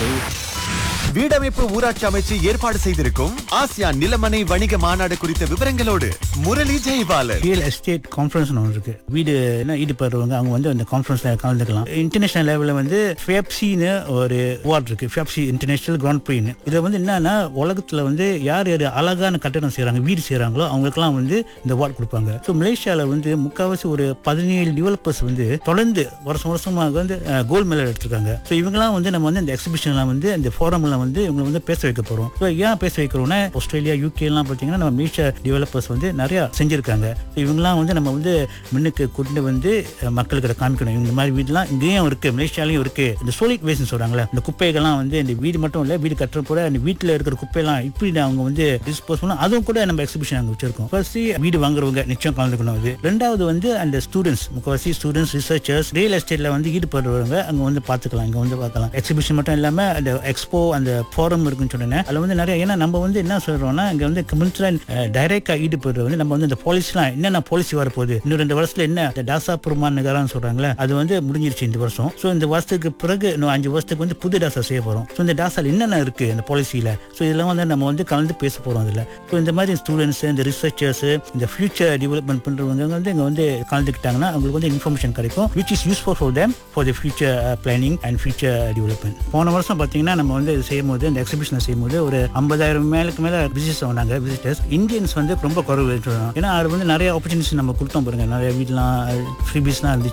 செய்து வீடமைப்பு ஊராட்சி அமைச்சு ஏற்பாடு செய்திருக்கும் ஆசியான் நிலமனை வணிக மாநாடு குறித்த விவரங்களோடு Murali Jayapalan real estate conference ஒன்று இருக்கு வீடு என்ன ஈடுபடுறவங்க அவங்க வந்து அந்த கான்ஃபரன்ஸ்ல கலந்துக்கலாம் இன்டர்நேஷனல் லெவலில் வந்து ஃபேப்சின்னு ஒரு அவார்ட் இருக்கு ஃபேப்சி இன்டர்நேஷனல் கிராண்ட் ப்ரீன்னு இதில் வந்து என்னன்னா உலகத்தில் வந்து யார் யார் அழகான கட்டடம் செய்கிறாங்க வீடு செய்கிறாங்களோ அவங்களுக்குலாம் வந்து இந்த அவார்ட் கொடுப்பாங்க ஸோ மலேசியாவில் வந்து முக்கால்வாசி ஒரு பதினேழு டெவலப்பர்ஸ் வந்து தொடர்ந்து வருஷம் வருஷமாக வந்து கோல்டு மெடல் எடுத்திருக்காங்க ஸோ இவங்கலாம் வந்து நம்ம வந்து இந்த எக்ஸிபிஷன்லாம் வந்து இந்த ஃபோரம்ல வந்து இவங்க வந்து பேச வைக்க போகிறோம் ஸோ ஏன் பேச வைக்கிறோம்னா ஆஸ்திரேலியா யூகே எல்லாம் பார்த்தீங்கன்னா நம்ம மலேசியா டெவலப்பர்ஸ் வந்து நிறைய செஞ்சிருக்காங்க ஸோ இவங்கலாம் வந்து நம்ம வந்து முன்னுக்கு கொண்டு வந்து அஹ், மக்களுக்கு காமிக்கணும் இந்த மாதிரி வீடுலாம் இங்கேயும் இருக்கு மலேசியாலையும் இருக்கு இந்த சோலிட் வேஸ்ட்னு சொல்றாங்களே இந்த குப்பைகள்லாம் வந்து இந்த வீடு மட்டும் இல்லை வீடு கட்டுற கூட அந்த வீட்டில் இருக்கிற குப்பையெல்லாம் இப்படி அவங்க வந்து டிஸ்போஸ் பண்ணணும் அதுவும் கூட நம்ம எக்ஸிபிஷன் அங்கே வச்சிருக்கோம் ஃபர்ஸ்ட் வீடு வாங்குறவங்க நிச்சயம் கலந்துக்கணும் அது ரெண்டாவது வந்து அந்த ஸ்டூடெண்ட்ஸ் முக்கவாசி ஸ்டூடெண்ட்ஸ் ரிசர்ச்சர்ஸ் ரியல் எஸ்டேட்ல வந்து ஈடுபடுறவங்க அங்க வந்து பார்த்துக்கலாம் இங்க வந்து பார்க்கலாம் எக்ஸிபிஷன் மட்டும் இல்லாம அந்த எக்ஸ்போ அந்த ஃபோரம் இருக்குன்னு சொன்னேன் அதுல வந்து நிறைய ஏன்னா நம்ம வந்து என்ன சொல்றோம்னா இங்க வந்து கம்யூனிட்டி டைரக்டா ஈடுபடுறது வந்து நம்ம வந்து இந்த பாலிசிலாம் என்னென்ன பாலிசி வரப்போகுது இன்னும் ரெண்டு வருஷத்துல என்ன இந்த டாசா புருமான் நகரான்னு சொல்றாங்களே அது வந்து முடிஞ்சிருச்சு இந்த வருஷம் ஸோ இந்த வருஷத்துக்கு பிறகு இன்னும் அஞ்சு வருஷத்துக்கு வந்து புது டாசா செய்ய போறோம் ஸோ இந்த டாசால என்னென்ன இருக்கு இந்த பாலிசியில ஸோ இதெல்லாம் வந்து நம்ம வந்து கலந்து பேச போறோம் அதுல ஸோ இந்த மாதிரி ஸ்டூடெண்ட்ஸ் இந்த ரிசர்ச்சர்ஸ் இந்த ஃபியூச்சர் டெவலப்மெண்ட் பண்றவங்க வந்து இங்க வந்து கலந்துக்கிட்டாங்கன்னா அவங்களுக்கு வந்து இன்ஃபர்மேஷன் கிடைக்கும் which is useful for them for the future planning and future development போன வருஷம் பார்த்தீங்கன்னா நம்ம வந்து இது செய்யும் போது இந்த எக்ஸிபிஷனை செய்யும்போது ஒரு ஐம்பதாயிரம் மேலுக்கு மேல விசிட்டர்ஸ் வந்தாங்க விசிட்டர்ஸ் இந்தியன்ஸ் வந்து ரொம்ப குறைவு சொல்லலாம். ஏன்னா அது வந்து நிறைய ஆப்பர்ச்சுனிட்டிஸ் நம்ம கொடுத்தோம் பாருங்க நிறைய வீட்லாம் ஃப்ரீபீஸ்லாம் இருந்துச்சு